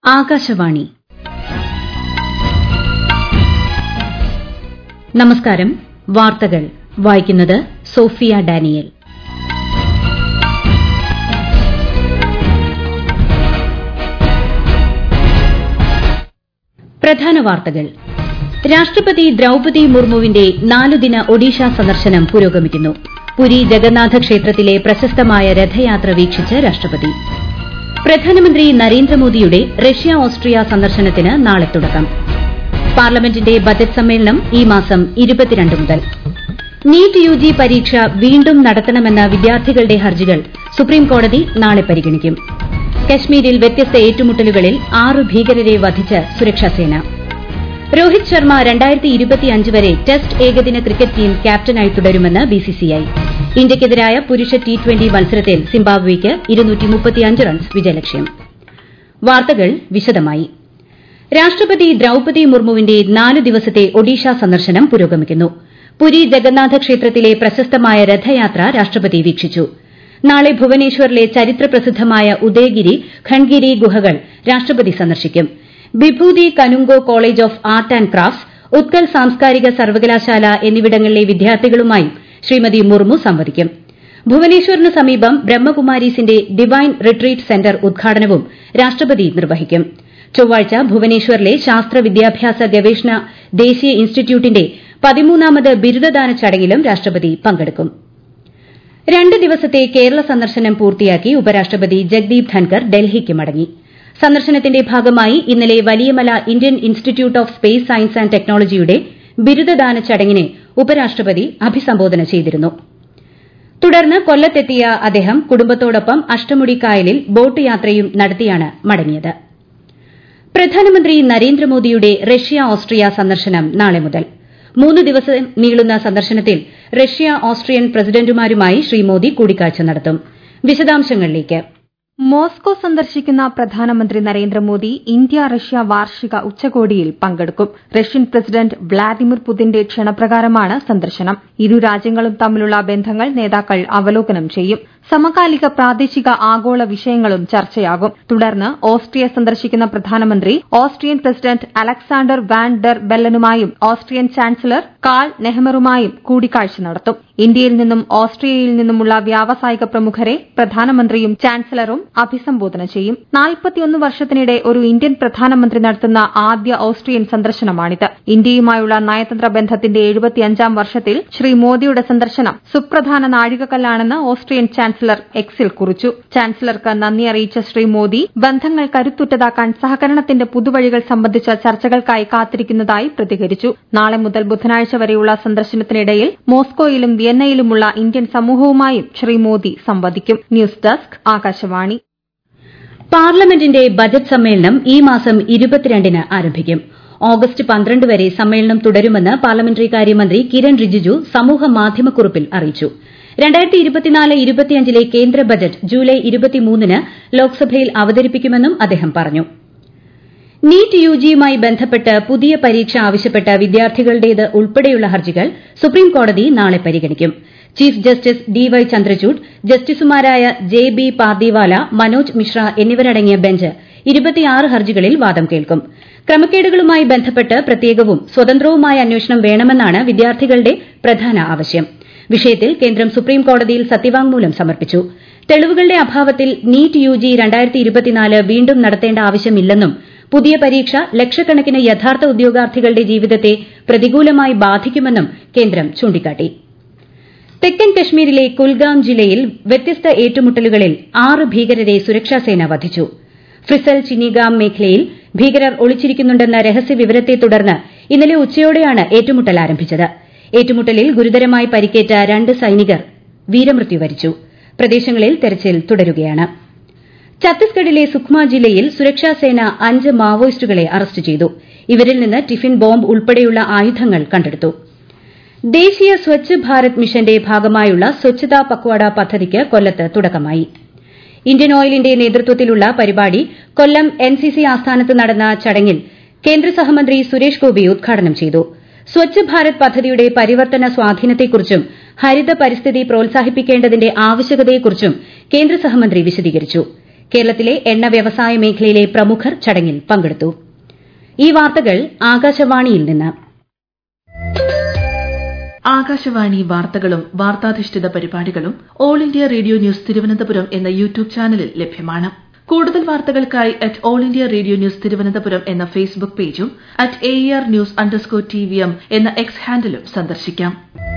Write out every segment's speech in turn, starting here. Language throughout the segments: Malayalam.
ആകാശവാണി നമസ്കാരം വാർത്തകൾ വായിക്കുന്നത് സോഫിയ ഡാനിയൽ പ്രധാന വാർത്തകൾ രാഷ്ട്രപതി ദ്രൌപതി മുർമുവിന്റെ നാലുദിന ഒഡീഷ സന്ദർശനം പുരോഗമിക്കുന്നു പുരി ജഗന്നാഥ ക്ഷേത്രത്തിലെ പ്രശസ്തമായ രഥയാത്ര വീക്ഷിച്ച് രാഷ്ട്രപതി പ്രധാനമന്ത്രി നരേന്ദ്രമോദിയുടെ റഷ്യ ഓസ്ട്രിയ സന്ദർശനത്തിന് നാളെ തുടക്കം പാർലമെന്റിന്റെ ബജറ്റ് സമ്മേളനം ഈ മാസം മുതൽ നീറ്റ് യുജി പരീക്ഷ വീണ്ടും നടത്തണമെന്ന വിദ്യാർത്ഥികളുടെ ഹർജികൾ സുപ്രീംകോടതി നാളെ പരിഗണിക്കും കശ്മീരിൽ വ്യത്യസ്ത ഏറ്റുമുട്ടലുകളിൽ ആറ് ഭീകരരെ വധിച്ച് സുരക്ഷാസേന രോഹിത് ശർമ്മ വരെ ടെസ്റ്റ് ഏകദിന ക്രിക്കറ്റ് ടീം ക്യാപ്റ്റനായി തുടരുമെന്ന് ബിസിസിഐ ഇന്ത്യയ്ക്കെതിരായ പുരുഷ ടി ട്വന്റി മത്സരത്തിൽ സിംബാബ്വെയ്ക്ക് റൺസ് വിജയലക്ഷ്യം വാർത്തകൾ വിശദമായി രാഷ്ട്രപതി ദ്രൌപതി മുർമുവിന്റെ നാല് ദിവസത്തെ ഒഡീഷ സന്ദർശനം പുരോഗമിക്കുന്നു പുരി ജഗന്നാഥ ക്ഷേത്രത്തിലെ പ്രശസ്തമായ രഥയാത്ര രാഷ്ട്രപതി വീക്ഷിച്ചു നാളെ ഭുവനേശ്വറിലെ ചരിത്രപ്രസിദ്ധമായ ഉദയഗിരി ഖണ്ഡ്ഗിരി ഗുഹകൾ രാഷ്ട്രപതി സന്ദർശിക്കും Bibhuti Kanungo college of art and crafts Utkal സാംസ്കാരിക സർവകലാശാല എന്നിവിടങ്ങളിലെ വിദ്യാർത്ഥികളുമായും ശ്രീമതി മുർമു സംവദിക്കും ഭുവനേശ്വറിന് സമീപം ബ്രഹ്മകുമാരീസിന്റെ ഡിവൈൻ റിട്രീറ്റ് സെന്റർ ഉദ്ഘാടനവും രാഷ്ട്രപതി നിർവഹിക്കും ചൊവ്വാഴ്ച ഭുവനേശ്വറിലെ ശാസ്ത്ര വിദ്യാഭ്യാസ ഗവേഷണ ദേശീയ ഇൻസ്റ്റിറ്റ്യൂട്ടിന്റെ പതിമൂന്നാമത് ബിരുദദാന ചടങ്ങിലും രാഷ്ട്രപതി പങ്കെടുക്കും രണ്ട് ദിവസത്തെ കേരള സന്ദർശനം പൂർത്തിയാക്കി ഉപരാഷ്ട്രപതി ജഗ്ദീപ് ധൻകർ ഡൽഹിക്ക് മടങ്ങി സന്ദർശനത്തിന്റെ ഭാഗമായി ഇന്നലെ Valiamala Indian institute of space science and ടെക്നോളജിയുടെ ബിരുദദാന ചടങ്ങിനെ ഉപരാഷ്ട്രപതി അഭിസംബോധന ചെയ്തിരുന്നു തുടർന്ന് കൊല്ലത്തെത്തിയ അദ്ദേഹം കുടുംബത്തോടൊപ്പം അഷ്ടമുടി കായലിൽ ബോട്ട് യാത്രയും നടത്തിയാണ് മടങ്ങിയത് പ്രധാനമന്ത്രി നരേന്ദ്രമോദിയുടെ റഷ്യ ഓസ്ട്രിയ സന്ദർശനം നാളെ മുതൽ മൂന്ന് ദിവസം നീളുന്ന സന്ദർശനത്തിൽ റഷ്യ ഓസ്ട്രിയൻ പ്രസിഡന്റുമാരുമായി ശ്രീ മോദി കൂടിക്കാഴ്ച നടത്തും വിശദാംശങ്ങളിലേക്ക് മോസ്കോ സന്ദർശിക്കുന്ന പ്രധാനമന്ത്രി നരേന്ദ്രമോദി ഇന്ത്യ റഷ്യ വാർഷിക ഉച്ചകോടിയിൽ പങ്കെടുക്കും റഷ്യൻ പ്രസിഡന്റ് വ്ളാദിമിർ പുതിന്റെ ക്ഷണപ്രകാരമാണ് സന്ദർശനം ഇരു രാജ്യങ്ങളും തമ്മിലുള്ള ബന്ധങ്ങൾ നേതാക്കൾ അവലോകനം ചെയ്യും സമകാലിക പ്രാദേശിക ആഗോള വിഷയങ്ങളും ചർച്ചയാകും തുടർന്ന് ഓസ്ട്രിയ സന്ദർശിക്കുന്ന പ്രധാനമന്ത്രി Austrian president Alexander van der ബെല്ലനുമായും ഓസ്ട്രിയൻ ചാൻസലർ കാൾ നെഹ്മറുമായും കൂടിക്കാഴ്ച നടത്തും ഇന്ത്യയിൽ നിന്നും ഓസ്ട്രിയയിൽ നിന്നുമുള്ള വ്യാവസായിക പ്രമുഖരെ പ്രധാനമന്ത്രിയും ചാൻസലറും അഭിസംബോധന ചെയ്യും നാൽപ്പത്തിയൊന്ന് വർഷത്തിനിടെ ഒരു ഇന്ത്യൻ പ്രധാനമന്ത്രി നടത്തുന്ന ആദ്യ ഓസ്ട്രിയൻ സന്ദർശനമാണിത് ഇന്ത്യയുമായുള്ള നയതന്ത്ര ബന്ധത്തിന്റെ എഴുപത്തിയഞ്ചാം വർഷത്തിൽ ശ്രീ മോദിയുടെ സന്ദർശനം സുപ്രധാന നാഴികക്കല്ലാണെന്ന് ഓസ്ട്രിയൻ ചാൻസലർ എക്സിൽ കുറിച്ചു ചാൻസലർക്ക് നന്ദി അറിയിച്ച ശ്രീ മോദി ബന്ധങ്ങൾ കരുത്തുറ്റതാക്കാൻ സഹകരണത്തിന്റെ പുതുവഴികൾ സംബന്ധിച്ച ചർച്ചകൾക്കായി കാത്തിരിക്കുന്നതായി പ്രതികരിച്ചു നാളെ മുതൽ ബുധനാഴ്ച വരെയുള്ള സന്ദർശനത്തിനിടയിൽ മോസ്കോയിലും വിയന്നയിലുമുള്ള ഇന്ത്യൻ സമൂഹവുമായും ശ്രീ മോദി സംവദിക്കും ന്യൂസ് ഡെസ്ക് ആകാശവാണി പാർലമെന്റിന്റെ ബജറ്റ് സമ്മേളനം ഈ മാസം ഇരുപത്തിരണ്ടിന് ആരംഭിക്കും ഓഗസ്റ്റ് പന്ത്രണ്ട് വരെ സമ്മേളനം തുടരുമെന്ന് പാർലമെന്ററി കാര്യമന്ത്രി കിരൺ റിജിജു സമൂഹ മാധ്യമക്കുറിപ്പിൽ അറിയിച്ചു ലെ കേന്ദ്ര ബജറ്റ് ജൂലൈ ഇരുപത്തിമൂന്നിന് ലോക്സഭയിൽ അവതരിപ്പിക്കുമെന്നും അദ്ദേഹം പറഞ്ഞു നീറ്റ് യുജിയുമായി ബന്ധപ്പെട്ട് പുതിയ പരീക്ഷ ആവശ്യപ്പെട്ട വിദ്യാർത്ഥികളുടേത് ഉൾപ്പെടെയുള്ള ഹർജികൾ സുപ്രീംകോടതി നാളെ പരിഗണിക്കും chief justice D Y Chandrachud ജസ്റ്റിസുമാരായ ജെ ബി പാർദിവാല മനോജ് മിശ്ര എന്നിവരടങ്ങിയ ബെഞ്ച് ഇരുപത്തിയാറ് ഹർജികളിൽ വാദം കേൾക്കും ക്രമക്കേടുകളുമായി ബന്ധപ്പെട്ട് പ്രത്യേകവും സ്വതന്ത്രവുമായ അന്വേഷണം വേണമെന്നാണ് വിദ്യാർത്ഥികളുടെ പ്രധാന ആവശ്യം വിഷയത്തിൽ കേന്ദ്രം സുപ്രീംകോടതിയിൽ സത്യവാങ്മൂലം സമർപ്പിച്ചു തെളിവുകളുടെ അഭാവത്തിൽ നീറ്റ് യുജി വീണ്ടും നടത്തേണ്ട ആവശ്യമില്ലെന്നും പുതിയ പരീക്ഷ ലക്ഷക്കണക്കിന് യഥാർത്ഥ ഉദ്യോഗാർത്ഥികളുടെ ജീവിതത്തെ പ്രതികൂലമായി ബാധിക്കുമെന്നും കേന്ദ്രം ചൂണ്ടിക്കാട്ടി തെക്കൻ കശ്മീരിലെ കുൽഗാം ജില്ലയിൽ വ്യത്യസ്ത ഏറ്റുമുട്ടലുകളിൽ ആറ് ഭീകരരെ സുരക്ഷാസേന വധിച്ചു ഫ്രിസൽ ചിനിഗാം മേഖലയിൽ ഭീകരർ ഒളിച്ചിരിക്കുന്നുണ്ടെന്ന രഹസ്യവിവരത്തെ തുടർന്ന് ഇന്നലെ ഉച്ചയോടെയാണ് ഏറ്റുമുട്ടൽ ആരംഭിച്ചത് ഏറ്റുമുട്ടലിൽ ഗുരുതരമായി പരിക്കേറ്റ രണ്ട് സൈനികർ വീരമൃത്യു വരിച്ചു പ്രദേശങ്ങളിൽ തെരച്ചിൽ തുടരുകയാണ് ഛത്തീസ്ഗഡിലെ സുക്മ ജില്ലയിൽ സുരക്ഷാസേന അഞ്ച് മാവോയിസ്റ്റുകളെ അറസ്റ്റ് ചെയ്തു ഇവരിൽ നിന്ന് ടിഫിൻ ബോംബ് ഉൾപ്പെടെയുള്ള ആയുധങ്ങൾ കണ്ടെടുത്തു ദേശീയ സ്വച്ഛ് ഭാരത് മിഷന്റെ ഭാഗമായുള്ള സ്വച്ഛതാ പക്വാഡ പദ്ധതിക്ക് കൊല്ലത്ത് തുടക്കമായി ഇന്ത്യൻ ഓയിലിന്റെ നേതൃത്വത്തിലുള്ള പരിപാടി കൊല്ലം എൻസിസി ആസ്ഥാനത്ത് നടന്ന ചടങ്ങിൽ കേന്ദ്ര സഹമന്ത്രി സുരേഷ് ഗോപി ഉദ്ഘാടനം ചെയ്തു സ്വച്ഛ് ഭാരത് പദ്ധതിയുടെ പരിവർത്തന സ്വാധീനത്തെക്കുറിച്ചും ഹരിത പരിസ്ഥിതി പ്രോത്സാഹിപ്പിക്കേണ്ടതിന്റെ ആവശ്യകതയെക്കുറിച്ചും കേന്ദ്ര സഹമന്ത്രി വിശദീകരിച്ചു കേരളത്തിലെ എണ്ണ വ്യവസായ മേഖലയിലെ പ്രമുഖർ ചടങ്ങിൽ പങ്കെടുത്തു ഈ വാർത്തകൾ ആകാശവാണിയിൽ നിന്ന് ആകാശവാണി വാർത്തകളും വാർത്താധിഷ്ഠിത പരിപാടികളും all India radio news Thiruvananthapuram എന്ന യൂട്യൂബ് ചാനലിൽ ലഭ്യമാണ് കൂടുതൽ വാർത്തകൾക്കായി at all India radio news Thiruvananthapuram എന്ന ഫേസ്ബുക്ക് പേജും at A R news underscore T V M എന്ന എക്സ് ഹാൻഡിലും സന്ദർശിക്കാം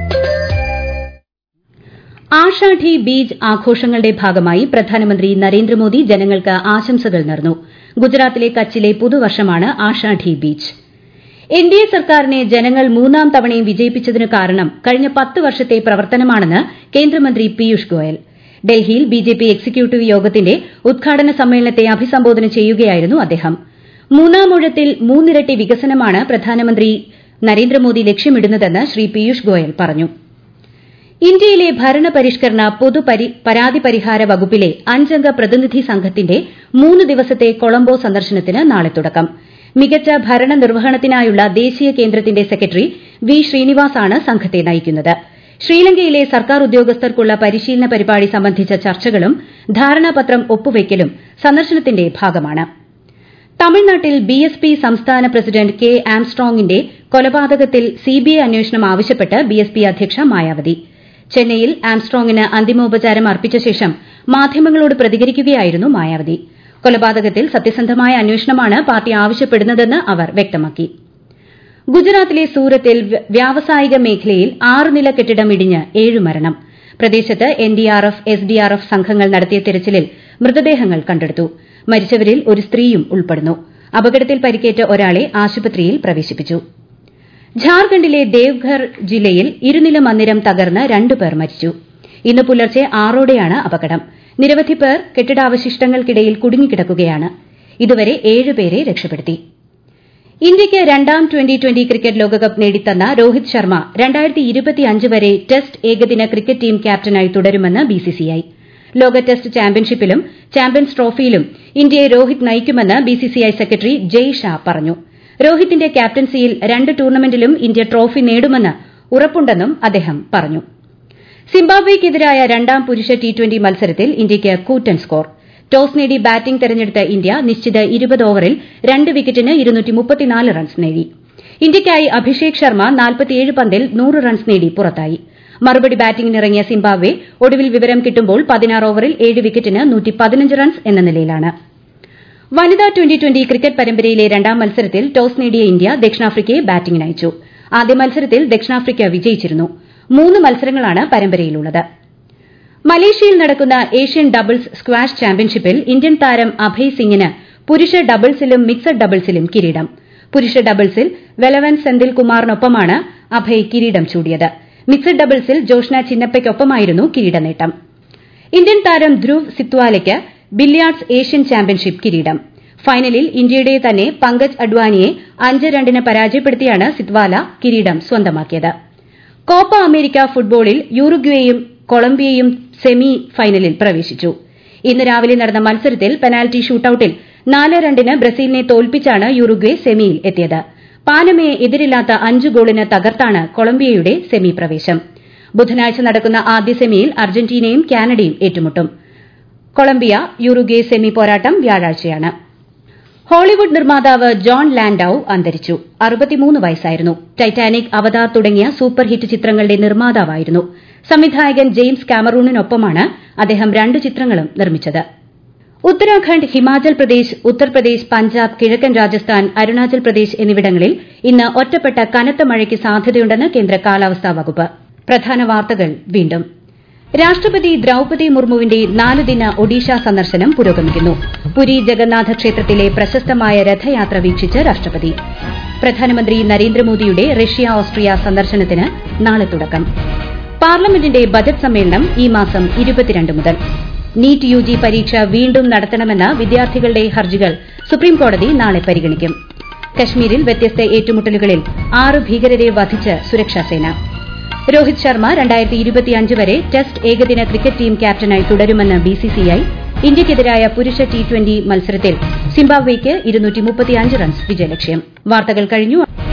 ആഷാഢി ബീജ് ആഘോഷങ്ങളുടെ ഭാഗമായി പ്രധാനമന്ത്രി നരേന്ദ്രമോദി ജനങ്ങൾക്ക് ആശംസകൾ നേർന്നു ഗുജറാത്തിലെ കച്ചിലെ പുതുവർഷമാണ് Ashadhi Beej N D A സർക്കാരിനെ ജനങ്ങൾ മൂന്നാം തവണയും വിജയിപ്പിച്ചതിനു കാരണം കഴിഞ്ഞ പത്ത് വർഷത്തെ പ്രവർത്തനമാണെന്ന് കേന്ദ്രമന്ത്രി പീയൂഷ് ഗോയൽ ഡൽഹിയിൽ ബിജെപി എക്സിക്യൂട്ടീവ് യോഗത്തിന്റെ ഉദ്ഘാടന സമ്മേളനത്തെ അഭിസംബോധന ചെയ്യുകയായിരുന്നു അദ്ദേഹം മൂന്നാം ഊഴത്തിൽ മൂന്നിരട്ടി വികസനമാണ് പ്രധാനമന്ത്രി നരേന്ദ്രമോദി ലക്ഷ്യമിടുന്നതെന്ന് ശ്രീ പീയൂഷ് ഗോയൽ പറഞ്ഞു ഇന്ത്യയിലെ ഭരണപരിഷ്കരണ പൊതു പരാതി പരിഹാര വകുപ്പിലെ അഞ്ചംഗ പ്രതിനിധി സംഘത്തിന്റെ മൂന്ന് ദിവസത്തെ കൊളംബോ സന്ദർശനത്തിന് നാളെ തുടക്കം മികച്ച ഭരണ നിർവഹണത്തിനായുള്ള ദേശീയ കേന്ദ്രത്തിന്റെ സെക്രട്ടറി വി ശ്രീനിവാസാണ് സംഘത്തെ നയിക്കുന്നത് ശ്രീലങ്കയിലെ സർക്കാർ ഉദ്യോഗസ്ഥർക്കുള്ള പരിശീലന പരിപാടി സംബന്ധിച്ച ചർച്ചകളും ധാരണാപത്രം ഒപ്പുവയ്ക്കലും സന്ദർശനത്തിന്റെ ഭാഗമാണ് തമിഴ്നാട്ടിൽ ബിഎസ്പി സംസ്ഥാന പ്രസിഡന്റ് കെ ആംസ്ട്രോങ്ങിന്റെ കൊലപാതകത്തിൽ സിബിഐ അന്വേഷണം ആവശ്യപ്പെട്ട് ബിഎസ്പി അധ്യക്ഷ മായാവതി ചെന്നൈയിൽ ആംസ്ട്രോങ്ങിന് അന്തിമോപചാരം അർപ്പിച്ച ശേഷം മാധ്യമങ്ങളോട് പ്രതികരിക്കുകയായിരുന്നു മായാവതി കൊലപാതകത്തിൽ സത്യസന്ധമായ അന്വേഷണമാണ് പാർട്ടി ആവശ്യപ്പെടുന്നതെന്ന് അവർ വ്യക്തമാക്കി ഗുജറാത്തിലെ സൂറത്തിൽ വ്യാവസായിക മേഖലയിൽ ആറ് നില കെട്ടിടം ഇടിഞ്ഞ് ഏഴ് മരണം പ്രദേശത്ത് എൻഡിആർഎഫ് എസ്ഡിആർഎഫ് സംഘങ്ങൾ നടത്തിയ തിരച്ചിലിൽ മൃതദേഹങ്ങൾ കണ്ടെടുത്തു മരിച്ചവരിൽ ഒരു സ്ത്രീയും ഉൾപ്പെടുന്നു അപകടത്തിൽ പരിക്കേറ്റ ഒരാളെ ആശുപത്രിയിൽ പ്രവേശിപ്പിച്ചു ഝാർഖണ്ഡിലെ ദേവ്ഘർ ജില്ലയിൽ ഇരുനില മന്ദിരം തകർന്ന് രണ്ടുപേർ മരിച്ചു ഇന്ന് പുലർച്ചെ ആറോടെയാണ് അപകടം നിരവധി പേർ കെട്ടിടാവശിഷ്ടങ്ങൾക്കിടയിൽ കുടുങ്ങിക്കിടക്കുകയാണ് ഇതുവരെ ഏഴുപേരെ രക്ഷപ്പെടുത്തി ഇന്ത്യയ്ക്ക് രണ്ടാം ട്വന്റി ട്വന്റി ക്രിക്കറ്റ് ലോകകപ്പ് നേടിത്തന്ന രോഹിത് ശർമ്മ വരെ ടെസ്റ്റ് ഏകദിന ക്രിക്കറ്റ് ടീം ക്യാപ്റ്റനായി തുടരുമെന്ന് ബിസിസിഐ ലോക ടെസ്റ്റ് ചാമ്പ്യൻഷിപ്പിലും ചാമ്പ്യൻസ് ട്രോഫിയിലും ഇന്ത്യയെ രോഹിത് നയിക്കുമെന്ന് ബിസിസിഐ സെക്രട്ടറി ജയ് ഷാ പറഞ്ഞു രോഹിത്തിന്റെ ക്യാപ്റ്റൻസിയിൽ രണ്ട് ടൂർണമെന്റിലും ഇന്ത്യ ട്രോഫി നേടുമെന്ന് ഉറപ്പുണ്ടെന്നും അദ്ദേഹം പറഞ്ഞു സിംബാബ്വെയ്ക്കെതിരായ രണ്ടാം പുരുഷ ടി ട്വന്റി മത്സരത്തിൽ ഇന്ത്യയ്ക്ക് കൂറ്റൻ സ്കോർ ടോസ് നേടി ബാറ്റിംഗ് തെരഞ്ഞെടുത്ത ഇന്ത്യ നിശ്ചിത ഇരുപത് ഓവറിൽ രണ്ട് വിക്കറ്റിന് റൺസ് നേടി ഇന്ത്യയ്ക്കായി അഭിഷേക് ശർമ്മ പന്തിൽ നൂറ് റൺസ് നേടി പുറത്തായി മറുപടി ബാറ്റിംഗിനിറങ്ങിയ സിംബാബ്വെ ഒടുവിൽ വിവരം കിട്ടുമ്പോൾ പതിനാറ് ഓവറിൽ ഏഴ് വിക്കറ്റിന് റൺസ് എന്ന നിലയിലാണ് വനിതാ ട്വന്റി ട്വന്റി ക്രിക്കറ്റ് പരമ്പരയിലെ രണ്ടാം മത്സരത്തിൽ ടോസ് നേടിയ ഇന്ത്യ ദക്ഷിണാഫ്രിക്കയെ ബാറ്റിംഗിനയച്ചു ആദ്യ മത്സരത്തിൽ ദക്ഷിണാഫ്രിക്ക വിജയിച്ചിരുന്നു മൂന്ന് മത്സരങ്ങളാണ് പരമ്പരയിലുള്ളത് മലേഷ്യയിൽ നടക്കുന്ന ഏഷ്യൻ ഡബിൾസ് സ്ക്വാഷ് ചാമ്പ്യൻഷിപ്പിൽ ഇന്ത്യൻ താരം അഭയ് സിംഗിന് പുരുഷ ഡബിൾസിലും മിക്സഡ് ഡബിൾസിലും കിരീടം പുരുഷ ഡബിൾസിൽ വെലവൻ സെന്തിൽ കുമാറിനൊപ്പമാണ് അഭയ് കിരീടം ചൂടിയത് മിക്സഡ് ഡബിൾസിൽ ജോഷ്ന ചിന്നപ്പയ്ക്കൊപ്പമായിരുന്നു കിരീട നേട്ടം ഇന്ത്യൻ താരം ധ്രുവ് സിത്വാലയ്ക്ക് ബില്യാർഡ്സ് ഏഷ്യൻ ചാമ്പ്യൻഷിപ്പ് കിരീടം ഫൈനലിൽ ഇന്ത്യയുടെ തന്നെ പങ്കജ് അഡ്വാനിയെ അഞ്ച് രണ്ടിന് പരാജയപ്പെടുത്തിയാണ് സിത്വാല കിരീടം സ്വന്തമാക്കിയത് കോപ്പ അമേരിക്ക ഫുട്ബോളിൽ യൂറുഗ്വേയും കൊളംബിയയും സെമി ഫൈനലിൽ പ്രവേശിച്ചു ഇന്ന് രാവിലെ നടന്ന മത്സരത്തിൽ പെനാൽറ്റി ഷൂട്ടൌട്ടിൽ നാല് രണ്ടിന് ബ്രസീലിനെ തോൽപ്പിച്ചാണ് യൂറുഗ്വേ സെമിയിൽ എത്തിയത് പാനമയെ എതിരില്ലാത്ത അഞ്ച് ഗോളിന് തകർത്താണ് കൊളംബിയയുടെ സെമി പ്രവേശം ബുധനാഴ്ച നടക്കുന്ന ആദ്യ സെമിയിൽ അർജന്റീനയും കാനഡയും ഏറ്റുമുട്ടും കൊളംബിയ യൂറുഗ്വേ സെമി പോരാട്ടം വ്യാഴാഴ്ചയാണ് ഹോളിവുഡ് നിർമ്മാതാവ് ജോൺ ലാൻഡൌ അന്തരിച്ചു അറുപത്തിമൂന്ന് വയസ്സായിരുന്നു ടൈറ്റാനിക് അവതാർ തുടങ്ങിയ സൂപ്പർ ഹിറ്റ് ചിത്രങ്ങളുടെ നിർമ്മാതാവായിരുന്നു സംവിധായകൻ ജെയിംസ് കാമറൂണിനൊപ്പമാണ് അദ്ദേഹം രണ്ട് ചിത്രങ്ങളും നിർമ്മിച്ചത് ഉത്തരാഖണ്ഡ് ഹിമാചൽ പ്രദേശ് ഉത്തർപ്രദേശ് പഞ്ചാബ് കിഴക്കൻ രാജസ്ഥാൻ അരുണാചൽ പ്രദേശ് എന്നിവിടങ്ങളിൽ ഇന്ന് ഒറ്റപ്പെട്ട കനത്ത മഴയ്ക്ക് സാധ്യതയുണ്ടെന്ന് കേന്ദ്ര കാലാവസ്ഥാ വകുപ്പ് പ്രധാന വാർത്തകൾ വീണ്ടും രാഷ്ട്രപതി ദ്രൌപതി മുർമുവിന്റെ നാലുദിന ഒഡീഷ സന്ദർശനം പുരോഗമിക്കുന്നു പുരി ജഗന്നാഥ ക്ഷേത്രത്തിലെ പ്രശസ്തമായ രഥയാത്ര വീക്ഷിച്ച് രാഷ്ട്രപതി പ്രധാനമന്ത്രി നരേന്ദ്രമോദിയുടെ റഷ്യ ഓസ്ട്രിയ സന്ദർശനത്തിന് നാളെ തുടക്കം പാർലമെന്റിന്റെ ബജറ്റ് സമ്മേളനം ഈ മാസം ഇരുപത്തിരണ്ട് മുതൽ നീറ്റ് യുജി പരീക്ഷ വീണ്ടും നടത്തണമെന്ന വിദ്യാർത്ഥികളുടെ ഹർജികൾ സുപ്രീംകോടതി നാളെ പരിഗണിക്കും കശ്മീരിൽ വ്യത്യസ്ത ഏറ്റുമുട്ടലുകളിൽ ആറ് ഭീകരരെ വധിച്ച് സുരക്ഷാസേന രോഹിത് ശർമ്മ വരെ ടെസ്റ്റ് ഏകദിന ക്രിക്കറ്റ് ടീം ക്യാപ്റ്റനായി തുടരുമെന്ന് ബിസിസിഐ ഇന്ത്യയ്ക്കെതിരായ പുരുഷ ടി ട്വന്റി മത്സരത്തിൽ സിംബാബ്വെയ്ക്ക് റൺസ് വിജയലക്ഷ്യം വാർത്തകൾ കഴിഞ്ഞു